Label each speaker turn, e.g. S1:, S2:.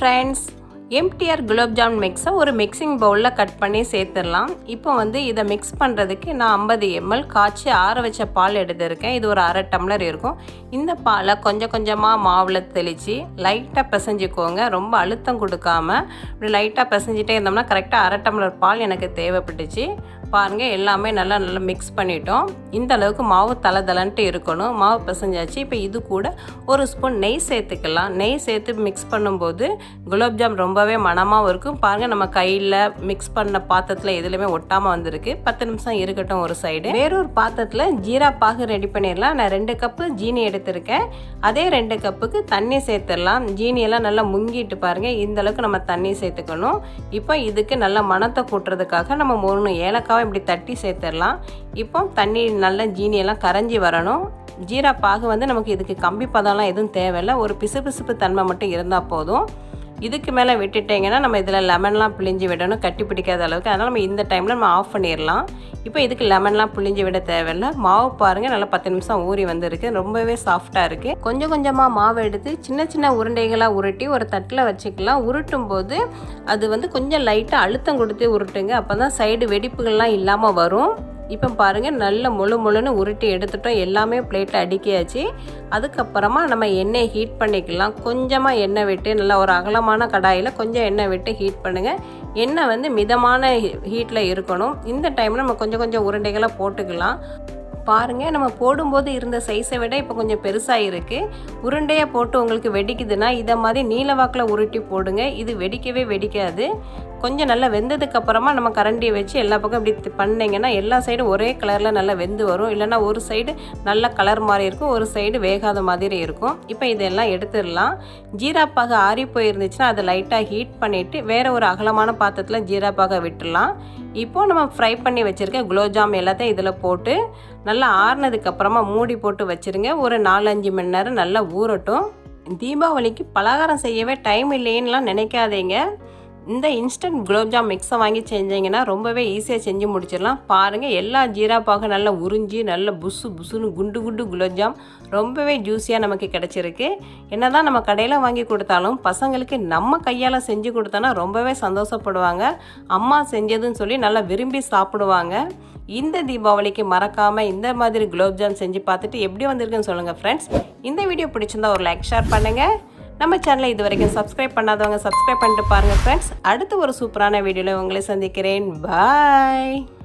S1: friends MTR gulab jamun மிக்ஸை ஒரு mixing பவுலில் cut பண்ணி சேர்த்துடலாம் இப்போ வந்து இதை மிக்ஸ் பண்ணுறதுக்கு நான் ஐம்பது எம்எல் காய்ச்சி ஆற வச்ச பால் எடுத்திருக்கேன் இது ஒரு அரை டம்ளர் இருக்கும் இந்த பாலை கொஞ்சம் கொஞ்சமாக மாவில் தெளித்து லைட்டாக பிசைஞ்சுக்கோங்க ரொம்ப அழுத்தம் கொடுக்காம இப்படி லைட்டாக பிசைஞ்சிட்டே இருந்தோம்னா கரெக்டாக அரை டம்ளர் பால் எனக்கு தேவைப்பட்டுச்சு பாருங்கள் எல்லாமே நல்லா நல்லா மிக்ஸ் பண்ணிட்டோம் இந்த அளவுக்கு மாவு தலை தலன்ட்டு இருக்கணும் மாவு பிசைஞ்சாச்சு இப்போ இது கூட ஒரு ஸ்பூன் நெய் சேர்த்துக்கலாம் நெய் சேர்த்து மிக்ஸ் பண்ணும்போது குலோப்ஜாம் ரொம்பவே மணமாகவும் இருக்கும் பாருங்கள் நம்ம கையில் மிக்ஸ் பண்ண பாத்திரத்தில் எதுலையுமே ஒட்டாமல் வந்திருக்கு பத்து நிமிஷம் இருக்கட்டும் ஒரு சைடு வேறொரு பாத்திரத்தில் ஜீரா பாகு ரெடி பண்ணிடலாம் நான் ரெண்டு கப்பு ஜீனி எடுத்திருக்கேன் அதே ரெண்டு கப்புக்கு தண்ணி சேர்த்துடலாம் ஜீனியெல்லாம் நல்லா முங்கிட்டு பாருங்கள் இந்த அளவுக்கு நம்ம தண்ணி சேர்த்துக்கணும் இப்போ இதுக்கு நல்ல மணத்தை கூட்டுறதுக்காக நம்ம மூணு ஏலக்காவை இப்படி தட்டி சேர்த்துடலாம் இப்போ தண்ணி நல்லா ஜீனியெல்லாம் கரைஞ்சி வரணும் ஜீரா பாகு வந்து நமக்கு இதுக்கு கம்பி பதம்லாம் எதுவும் தேவையில்லை ஒரு பிசுபிசுப்பு தன்மை மட்டும் இருந்தால் போதும் இதுக்கு மேலே விட்டுட்டிங்கன்னா நம்ம இதில் லெமன்லாம் பிழிஞ்சு விடணும் கட்டி பிடிக்காத அளவுக்கு அதனால் நம்ம இந்த டைமில் நம்ம ஆஃப் பண்ணிடலாம் இப்போ இதுக்கு லெமன்லாம் பிழிஞ்சு விட தேவையில்லை மாவு பாருங்கள் நல்லா பத்து நிமிஷம் ஊறி வந்திருக்கு ரொம்பவே சாஃப்டாக இருக்குது கொஞ்சம் கொஞ்சமாக மாவு எடுத்து சின்ன சின்ன உருண்டைகளாக உருட்டி ஒரு தட்டில் வச்சுக்கலாம் உருட்டும் போது அது வந்து கொஞ்சம் லைட்டாக அழுத்தம் கொடுத்து உருட்டுங்க அப்போ தான் சைடு வெடிப்புகள்லாம் இல்லாமல் வரும் இப்போ பாருங்கள் நல்ல முழு முழுன்னு உருட்டி எடுத்துட்டோம் எல்லாமே பிளேட்டில் அடுக்கியாச்சு அதுக்கப்புறமா நம்ம எண்ணெய் ஹீட் பண்ணிக்கலாம் கொஞ்சமாக எண்ணெய் விட்டு நல்லா ஒரு அகலமான கடாயில் கொஞ்சம் எண்ணெய் விட்டு ஹீட் பண்ணுங்கள் எண்ணெய் வந்து மிதமான ஹீட்டில் இருக்கணும் இந்த டைமில் நம்ம கொஞ்சம் கொஞ்சம் உருண்டைகளை போட்டுக்கலாம் பாருங்கள் நம்ம போடும்போது இருந்த சைஸை விட இப்போ கொஞ்சம் பெருசாக இருக்குது உருண்டையாக போட்டு உங்களுக்கு வெடிக்குதுன்னா இதை மாதிரி நீல வாக்கில் உருட்டி போடுங்க இது வெடிக்கவே வெடிக்காது கொஞ்சம் நல்லா வெந்ததுக்கு அப்புறமா நம்ம கரண்டியை வச்சு எல்லா பக்கம் இப்படி பண்ணிங்கன்னா எல்லா சைடும் ஒரே கலரில் நல்லா வெந்து வரும் இல்லைன்னா ஒரு சைடு நல்ல கலர் மாதிரி இருக்கும் ஒரு சைடு வேகாத மாதிரி இருக்கும் இப்போ இதெல்லாம் எடுத்துடலாம் ஜீராப்பாக ஆறி போயிருந்துச்சுன்னா அதை லைட்டாக ஹீட் பண்ணிவிட்டு வேறு ஒரு அகலமான பாத்திரத்தில் ஜீராப்பாக விட்டுடலாம் இப்போது நம்ம ஃப்ரை பண்ணி வச்சுருக்க குலோப்ஜாம் எல்லாத்தையும் இதில் போட்டு நல்லா ஆறுனதுக்கப்புறமா மூடி போட்டு வச்சுருங்க ஒரு நாலஞ்சு மணி நேரம் நல்லா ஊறட்டும் தீபாவளிக்கு பலகாரம் செய்யவே டைம் இல்லைன்னுலாம் நினைக்காதீங்க இந்த இன்ஸ்டன்ட் குலோப்ஜாம் மிக்ஸை வாங்கி செஞ்சீங்கன்னா ரொம்பவே ஈஸியாக செஞ்சு முடிச்சிடலாம் பாருங்கள் எல்லா ஜீராப்பாக நல்லா உறிஞ்சி நல்ல புசு புசுன்னு குண்டு குண்டு குலோப்ஜாம் ரொம்பவே ஜூஸியாக நமக்கு கிடச்சிருக்கு என்ன தான் நம்ம கடையில் வாங்கி கொடுத்தாலும் பசங்களுக்கு நம்ம கையால் செஞ்சு கொடுத்தோன்னா ரொம்பவே சந்தோஷப்படுவாங்க அம்மா செஞ்சதுன்னு சொல்லி நல்லா விரும்பி சாப்பிடுவாங்க இந்த தீபாவளிக்கு மறக்காமல் இந்த மாதிரி குலோப்ஜாம் செஞ்சு பார்த்துட்டு எப்படி வந்திருக்குன்னு சொல்லுங்கள் ஃப்ரெண்ட்ஸ் இந்த வீடியோ பிடிச்சிருந்தா ஒரு லைக் ஷேர் பண்ணுங்கள் நம்ம சேனலை இது வரைக்கும் சப்ஸ்கிரைப் பண்ணாதவங்க சப்ஸ்கிரைப் பண்ணிட்டு பாருங்கள் ஃப்ரெண்ட்ஸ் அடுத்து ஒரு சூப்பரான வீடியோவில் உங்களை சந்திக்கிறேன் பாய்